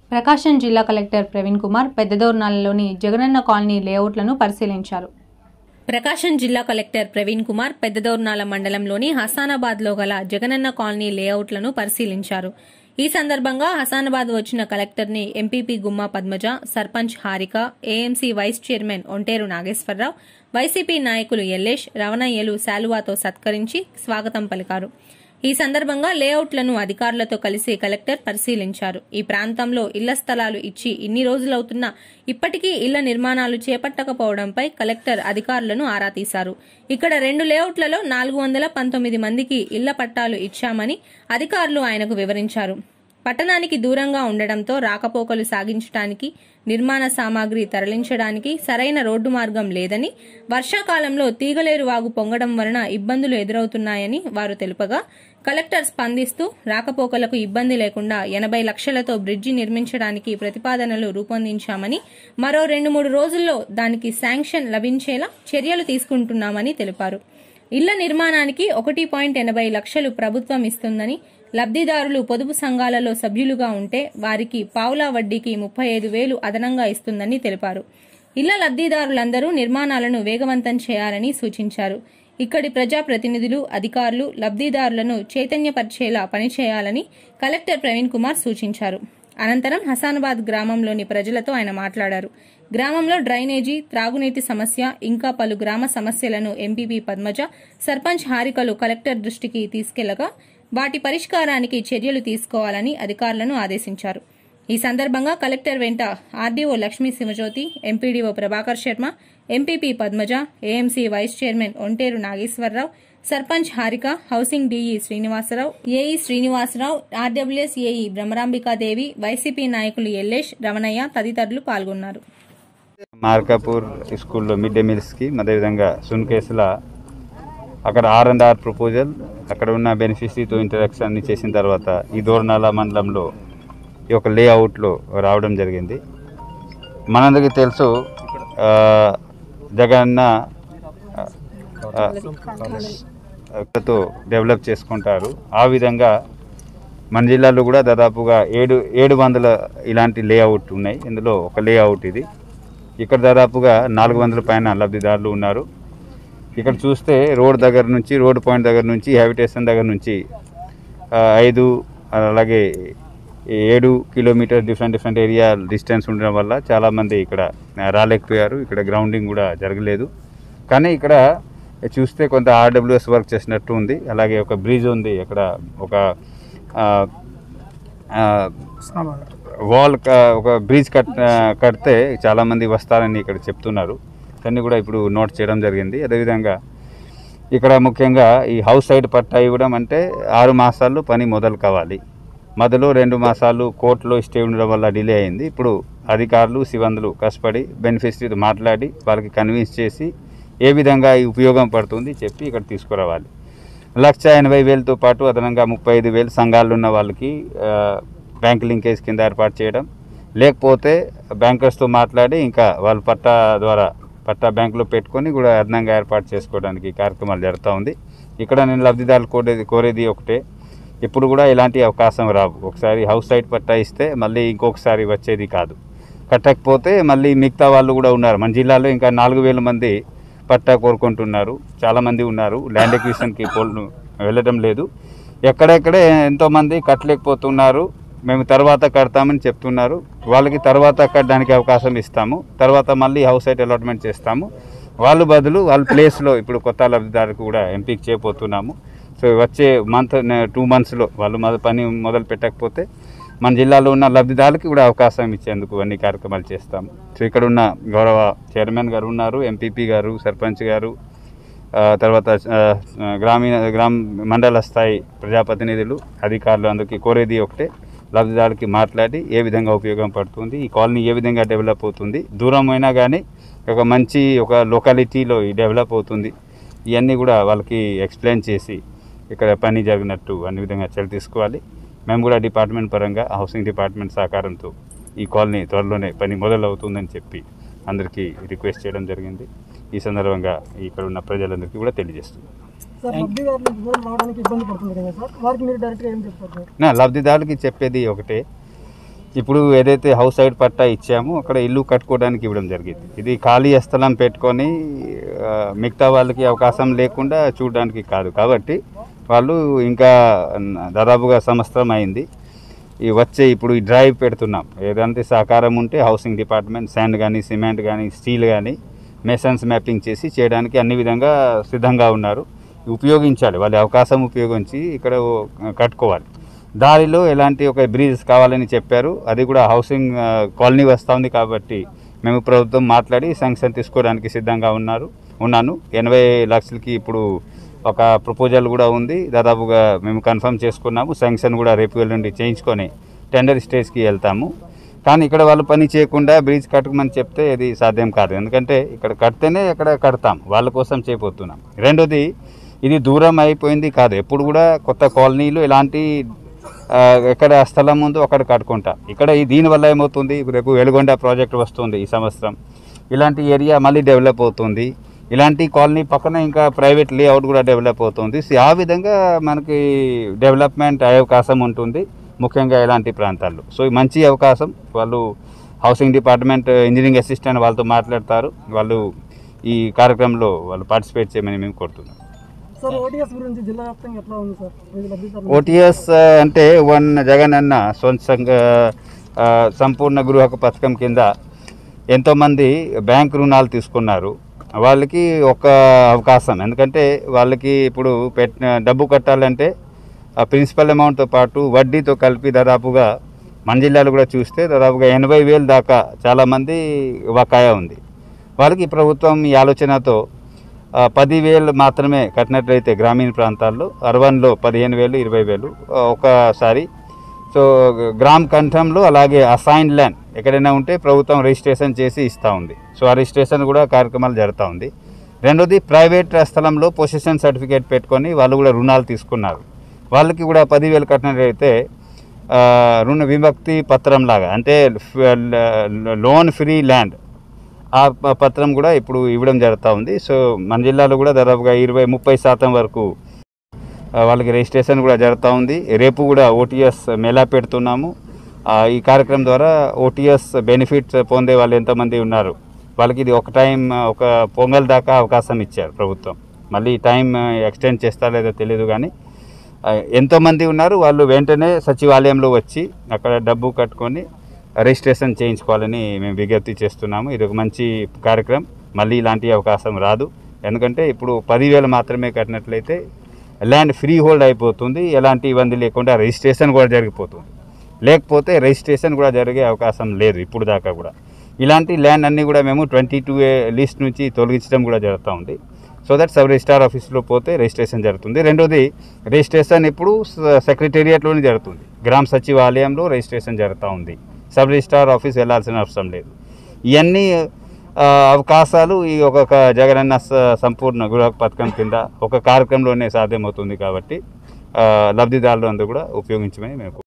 ప్రకాశం జిల్లా కలెక్టర్ ప్రవీణ్ కుమార్ పెద్దదోర్నాలలోని జగనన్న కాలనీ లేఅవుట్లను పరిశీలించారు ప్రకాశం జిల్లా కలెక్టర్ ప్రవీణ్ కుమార్ పెద్దదోర్నాల మండలంలోని హసానాబాద్లో గల జగనన్న కాలనీ లేఅవుట్లను పరిశీలించారు ఈ సందర్భంగా హసానాబాద్ వచ్చిన కలెక్టర్ని MPP Gumma Padmaja sarpanch Harika AMC vice chairman Onteru Nageswararao YCP నాయకులు ఎల్లేష్ రవణయ్యలు శాలువాతో సత్కరించి స్వాగతం పలికారు ఈ సందర్భంగా లేఅవుట్లను అధికారులతో కలిసి కలెక్టర్ పరిశీలించారు ఈ ప్రాంతంలో ఇళ్ల స్థలాలు ఇచ్చి ఇన్ని రోజులవుతున్నా ఇప్పటికీ ఇళ్ల నిర్మాణాలు చేపట్టకపోవడంపై కలెక్టర్ అధికారులను ఆరా తీశారు ఇక్కడ రెండు లేఅవుట్లలో నాలుగు వందల పంతొమ్మిది మందికి ఇళ్ల పట్టాలు ఇచ్చామని అధికారులు ఆయనకు వివరించారు పట్టణానికి దూరంగా ఉండడంతో రాకపోకలు సాగించడానికి నిర్మాణ సామాగ్రి తరలించడానికి సరైన రోడ్డు మార్గం లేదని వర్షాకాలంలో తీగలేరు వాగు పొంగడం వలన ఇబ్బందులు ఎదురవుతున్నాయని వారు తెలుపగా కలెక్టర్ స్పందిస్తూ రాకపోకలకు ఇబ్బంది లేకుండా ఎనభై లక్షలతో బ్రిడ్జి నిర్మించడానికి ప్రతిపాదనలు రూపొందించామని మరో రెండు మూడు రోజుల్లో దానికి శాంక్షన్ లభించేలా చర్యలు తీసుకుంటున్నామని తెలిపారు ఇళ్ల నిర్మాణానికి ఒకటి పాయింట్ ఎనభై లక్షలు ప్రభుత్వం ఇస్తుందని లబ్దిదారులు పొదుపు సంఘాలలో సభ్యులుగా ఉంటే వారికి పావులా వడ్డీకి ముప్పై ఐదు వేలు అదనంగా ఇస్తుందని తెలిపారు ఇళ్ల లబ్దిదారులందరూ నిర్మాణాలను వేగవంతం చేయాలని సూచించారు ఇక్కడి ప్రజాప్రతినిధులు అధికారులు లబ్దిదారులను చైతన్యపరిచేలా పనిచేయాలని కలెక్టర్ ప్రవీణ్ కుమార్ సూచించారు అనంతరం హసానాబాద్ గ్రామంలోని ప్రజలతో ఆయన మాట్లాడారు గ్రామంలో డ్రైనేజీ త్రాగునీటి సమస్య ఇంకా పలు గ్రామ సమస్యలను ఎంపీపీ పద్మజ సర్పంచ్ హారికలు కలెక్టర్ దృష్టికి తీసుకెళ్లగా వాటి పరిష్కారానికి చర్యలు తీసుకోవాలని అధికారులను ఆదేశించారు ఈ సందర్భంగా కలెక్టర్ వెంట RDO Lakshmi Sivajyothi MPDO Prabhakar Sharma MPP Padmaja AMC vice chairman Onteru Nageswararao sarpanch Harika housing DE Srinivasarao AE Srinivasarao RWS AE Bhramarambikadevi YCP నాయకులు ఎల్లేష్ రమణయ్య తదితరులు పాల్గొన్నారు మార్కాపూర్ స్కూల్లో మిడ్ డే మీల్ స్కీమ్ అదేవిధంగా సున్కేసుల అక్కడ ఆర్ అండ్ ఆర్ ప్రపోజల్ అక్కడ ఉన్న బెనిఫిషరీతో ఇంటరాక్షన్ అన్ని చేసిన తర్వాత ఈ దోర్నాల మండలంలో ఈ యొక్క లేఅవుట్లో రావడం జరిగింది మనందరికీ తెలుసు ఆ, జగన్న ఆ, ఆ, తో డెవలప్ చేసుకుంటారు ఆ విధంగా మన జిల్లాలో కూడా దాదాపుగా ఏడు ఏడు వందల ఇలాంటి లేఅవుట్ ఉన్నాయి ఇందులో ఒక లేఅవుట్ ఇది ఇక్కడ దాదాపుగా నాలుగు వందల పైన లబ్ధిదారులు ఉన్నారు ఇక్కడ చూస్తే రోడ్ దగ్గర నుంచి రోడ్ పాయింట్ దగ్గర నుంచి హ్యాబిటేషన్ దగ్గర నుంచి ఆ, ఐదు అలాగే ఏడు kilometre different different area distance ఉండడం వల్ల చాలామంది ఇక్కడ రాలేకపోయారు ఇక్కడ గ్రౌండింగ్ కూడా జరగలేదు కానీ ఇక్కడ చూస్తే కొంత ఆర్డబ్ల్యూఎస్ వర్క్ చేసినట్టు ఉంది అలాగే ఒక బ్రిడ్జ్ ఉంది ఇక్కడ ఒక ఆ, ఆ, వాల్ క- ఒక బ్రిడ్జ్ కట్ కడితే చాలామంది వస్తారని ఇక్కడ చెప్తున్నారు దాన్ని కూడా ఇప్పుడు నోట్ చేయడం జరిగింది అదేవిధంగా ఇక్కడ ముఖ్యంగా ఈ హౌస్ సైడ్ పట్టా ఇవ్వడం అంటే ఆరు మాసాలు పని మొదలు కావాలి మొదలు రెండు మాసాలు కోర్టులో స్టే ఉండడం వల్ల డిలే అయింది ఇప్పుడు అధికారులు సిబ్బందులు కష్టపడి బెనిఫిషరీతో మాట్లాడి వాళ్ళకి కన్విన్స్ చేసి ఏ విధంగా ఈ ఉపయోగం పడుతుంది చెప్పి ఇక్కడ తీసుకురావాలి లక్ష ఎనభై వేలతో పాటు అదనంగా ముప్పై ఐదు వేలు సంఘాలు ఉన్న వాళ్ళకి ఆ, బ్యాంక్ లింకేజ్ కింద ఏర్పాటు చేయడం లేకపోతే బ్యాంకర్స్తో మాట్లాడి ఇంకా వాళ్ళ పట్టా ద్వారా పట్టా బ్యాంకులో పెట్టుకొని కూడా అదనంగా ఏర్పాటు చేసుకోవడానికి కార్యక్రమాలు జరుగుతూ ఉంది ఇక్కడ నేను లబ్ధిదారులు కోరేది కోరేది ఒకటే ఇప్పుడు కూడా ఇలాంటి అవకాశం రావు ఒకసారి హౌస్ సైడ్ పట్టా ఇస్తే మళ్ళీ ఇంకొకసారి వచ్చేది కాదు కట్టకపోతే మళ్ళీ మిగతా వాళ్ళు కూడా ఉన్నారు మన జిల్లాలో ఇంకా నాలుగు వేల మంది పట్టా కోరుకుంటున్నారు చాలామంది ఉన్నారు ల్యాండ్ ఎక్విజిషన్కి పోల్ వెళ్ళడం లేదు ఎక్కడెక్కడే ఎంతోమంది కట్టలేకపోతున్నారు మేము తర్వాత కడతామని చెప్తున్నారు వాళ్ళకి తర్వాత కట్టడానికి అవకాశం ఇస్తాము తర్వాత మళ్ళీ హౌస్ సైట్ అలాట్మెంట్ చేస్తాము వాళ్ళు బదులు వాళ్ళ ప్లేస్లో ఇప్పుడు కొత్త లబ్ధిదారులకు కూడా ఎంపిక చేయబోతున్నాము సో వచ్చే మంత్ టూ మంత్స్లో వాళ్ళు మొద పని మొదలు పెట్టకపోతే మన జిల్లాలో ఉన్న లబ్ధిదారులకు కూడా అవకాశం ఇచ్చేందుకు అన్ని కార్యక్రమాలు చేస్తాము సో ఇక్కడ ఉన్న గౌరవ చైర్మన్ గారు ఉన్నారు ఎంపీపీ గారు సర్పంచ్ గారు ఆ, తర్వాత ఆ, గ్రామీణ గ్రామ మండల స్థాయి ప్రజాప్రతినిధులు అధికారులు అందుకే కోరేది ఒకటే లబ్ధిదారులకి మాట్లాడి ఏ విధంగా ఉపయోగం పడుతుంది ఈ కాలనీ ఏ విధంగా డెవలప్ అవుతుంది దూరం అయినా కానీ ఒక మంచి ఒక లొకాలిటీలో ఈ డెవలప్ అవుతుంది ఇవన్నీ కూడా వాళ్ళకి ఎక్స్ప్లెయిన్ చేసి ఇక్కడ పని జరిగినట్టు అన్ని విధంగా చర్య తీసుకోవాలి మేము కూడా డిపార్ట్మెంట్ పరంగా హౌసింగ్ డిపార్ట్మెంట్ సహకారంతో ఈ కాలనీ త్వరలోనే పని మొదలవుతుందని చెప్పి అందరికీ రిక్వెస్ట్ చేయడం జరిగింది ఈ సందర్భంగా ఇక్కడ ఉన్న ప్రజలందరికీ కూడా తెలియజేస్తున్నాం సార్ లబ్ధిదారులకు దూరం రావడానికి ఇబ్బంది పడుతుంది కదా సార్ వారికి మీరు డైరెక్ట్గా ఏం చెప్తారు సార్ నా లబ్ధిదారులకి చెప్పేది ఒకటే ఇప్పుడు ఏదైతే హౌస్ సైడ్ పట్టా ఇచ్చామో అక్కడ ఇల్లు కట్టుకోవడానికి ఇవ్వడం జరిగింది ఇది ఖాళీ స్థలం పెట్టుకొని ఆ, మిగతా వాళ్ళకి అవకాశం లేకుండా చూడడానికి కాదు కాబట్టి వాళ్ళు ఇంకా దాదాపుగా సంవత్సరం అయింది ఈ వచ్చే ఇప్పుడు ఈ డ్రైవ్ పెడుతున్నాం ఏదంటే సహకారం ఉంటే హౌసింగ్ డిపార్ట్మెంట్ శాండ్ కానీ సిమెంట్ కానీ స్టీల్ కానీ మెషన్స్ మ్యాపింగ్ చేసి చేయడానికి అన్ని విధంగా సిద్ధంగా ఉన్నారు ఉపయోగించాలి వాళ్ళ అవకాశం ఉపయోగించి ఇక్కడ కట్టుకోవాలి దారిలో ఎలాంటి ఒక బ్రిడ్జ్ కావాలని చెప్పారు అది కూడా హౌసింగ్ ఆ, కాలనీ వస్తూ ఉంది కాబట్టి మేము ప్రభుత్వం మాట్లాడి శాంక్షన్ తీసుకోవడానికి సిద్ధంగా ఉన్నారు ఉన్నాను ఎనభై లక్షలకి ఇప్పుడు ఒక ప్రపోజల్ కూడా ఉంది దాదాపుగా మేము కన్ఫర్మ్ చేసుకున్నాము శాంక్షన్ కూడా రేపు ఎల్లుండి చేయించుకొని టెండర్ స్టేజ్కి వెళ్తాము కానీ ఇక్కడ వాళ్ళు పని చేయకుండా బ్రిడ్జ్ కట్టమని చెప్తే ఇది సాధ్యం కాదు ఎందుకంటే ఇక్కడ కడితేనే ఇక్కడ కడతాం వాళ్ళ కోసం చేయబోతున్నాం రెండోది ఇది దూరం అయిపోయింది కాదు ఎప్పుడు కూడా కొత్త కాలనీలు ఇలాంటి ఆ, ఎక్కడ స్థలం ఉందో అక్కడ కట్టుకుంటా ఇక్కడ ఈ దీనివల్ల ఏమవుతుంది ఇప్పుడు రేపు వెలుగొండ ప్రాజెక్ట్ వస్తుంది ఈ సంవత్సరం ఇలాంటి ఏరియా మళ్ళీ డెవలప్ అవుతుంది ఇలాంటి కాలనీ పక్కన ఇంకా ప్రైవేట్ లేఅవుట్ కూడా డెవలప్ అవుతుంది సో ఆ విధంగా మనకి డెవలప్మెంట్ అయ్యే అవకాశం ఉంటుంది ముఖ్యంగా ఇలాంటి ప్రాంతాల్లో సో ఈ మంచి అవకాశం వాళ్ళు హౌసింగ్ డిపార్ట్మెంట్ ఇంజనీరింగ్ అసిస్టెంట్ వాళ్ళతో మాట్లాడతారు వాళ్ళు ఈ కార్యక్రమంలో వాళ్ళు పార్టిసిపేట్ చేయమని మేము కోరుతున్నాం సార్ ఓటీఎస్ గురించి జిల్లా వ్యాప్తంగా ఎట్లా ఉంది సార్ ప్రజల లబ్ధిదారులు ఓటీఎస్ అంటే వన్ జగన్ అన్న సొంత సంపూర్ణ గృహ పథకం కింద ఎంతోమంది బ్యాంక్ రుణాలు తీసుకున్నారు వాళ్ళకి ఒక అవకాశం ఎందుకంటే వాళ్ళకి ఇప్పుడు పెట్టిన డబ్బు కట్టాలంటే ఆ ప్రిన్సిపల్ అమౌంట్తో పాటు వడ్డీతో కలిపి దాదాపుగా మన జిల్లాలో కూడా చూస్తే దాదాపుగా ఎనభై వేలు దాకా చాలామంది బకాయా ఉంది వాళ్ళకి ప్రభుత్వం ఈ ఆలోచనతో ఆ, పదివేలు మాత్రమే కట్టినట్లయితే గ్రామీణ ప్రాంతాల్లో అర్బన్లో పదిహేను వేలు ఇరవై వేలు ఆ, ఒకసారి సో గ్రామ్ కంఠంలో అలాగే అసైన్ ల్యాండ్ ఎక్కడైనా ఉంటే ప్రభుత్వం రిజిస్ట్రేషన్ చేసి ఇస్తూ ఉంది సో ఆ రిజిస్ట్రేషన్ కూడా కార్యక్రమాలు జరుగుతూ ఉంది రెండోది ప్రైవేట్ స్థలంలో పొజిషన్ సర్టిఫికేట్ పెట్టుకొని వాళ్ళు కూడా రుణాలు తీసుకున్నారు వాళ్ళకి కూడా పదివేలు కట్టినట్లయితే ఆ, రుణ విభక్తి పత్రం లాగా అంటే ఫ- లోన్ ఫ్రీ ల్యాండ్ ఆ ప- పత్రం కూడా ఇప్పుడు ఇవ్వడం జరుగుతూ ఉంది సో మన జిల్లాలో కూడా దాదాపుగా ఇరవై ముప్పై శాతం వరకు ఆ, వాళ్ళకి రిజిస్ట్రేషన్ కూడా జరుగుతూ ఉంది రేపు కూడా ఓటీఎస్ మేళా పెడుతున్నాము ఆ, ఈ కార్యక్రమం ద్వారా ఓటీఎస్ బెనిఫిట్స్ పొందే వాళ్ళు ఎంతమంది ఉన్నారు వాళ్ళకి ఇది ఒక టైం ఒక పొంగల్ దాకా అవకాశం ఇచ్చారు ప్రభుత్వం మళ్ళీ ఈ టైం ఎక్స్టెండ్ చేస్తా లేదో తెలియదు కానీ ఆ, ఎంతోమంది ఉన్నారు వాళ్ళు వెంటనే సచివాలయంలో వచ్చి అక్కడ డబ్బు కట్టుకొని రిజిస్ట్రేషన్ చేయించుకోవాలని మేము విజ్ఞప్తి చేస్తున్నాము ఇది ఒక మంచి కార్యక్రమం మళ్ళీ ఇలాంటి అవకాశం రాదు ఎందుకంటే ఇప్పుడు పదివేలు మాత్రమే కట్టినట్లయితే ల్యాండ్ ఫ్రీ హోల్డ్ అయిపోతుంది ఎలాంటి ఇబ్బంది లేకుండా రిజిస్ట్రేషన్ కూడా జరిగిపోతుంది లేకపోతే రిజిస్ట్రేషన్ కూడా జరిగే అవకాశం లేదు ఇప్పుడు దాకా కూడా ఇలాంటి ల్యాండ్ అన్నీ కూడా మేము ట్వంటీ టూ ఏ లిస్ట్ నుంచి తొలగించడం కూడా జరుగుతూ ఉంది సో దట్ సబ్ రిజిస్టార్ ఆఫీస్లో పోతే రిజిస్ట్రేషన్ జరుగుతుంది రెండోది రిజిస్ట్రేషన్ ఇప్పుడు స- సెక్రటేరియట్లోనే జరుగుతుంది గ్రామ సచివాలయంలో రిజిస్ట్రేషన్ జరుగుతూ ఉంది సబ్ రిజిస్టార్ ఆఫీస్ వెళ్ళాల్సిన అవసరం లేదు ఇవన్నీ ఆ, అవకాశాలు ఈ ఒక జగనన్న స- సంపూర్ణ గృహ పథకం కింద ఒక కార్యక్రమంలోనే సాధ్యమవుతుంది కాబట్టి ఆ, లబ్ధిదారులు అందరూ కూడా ఉపయోగించమని మేము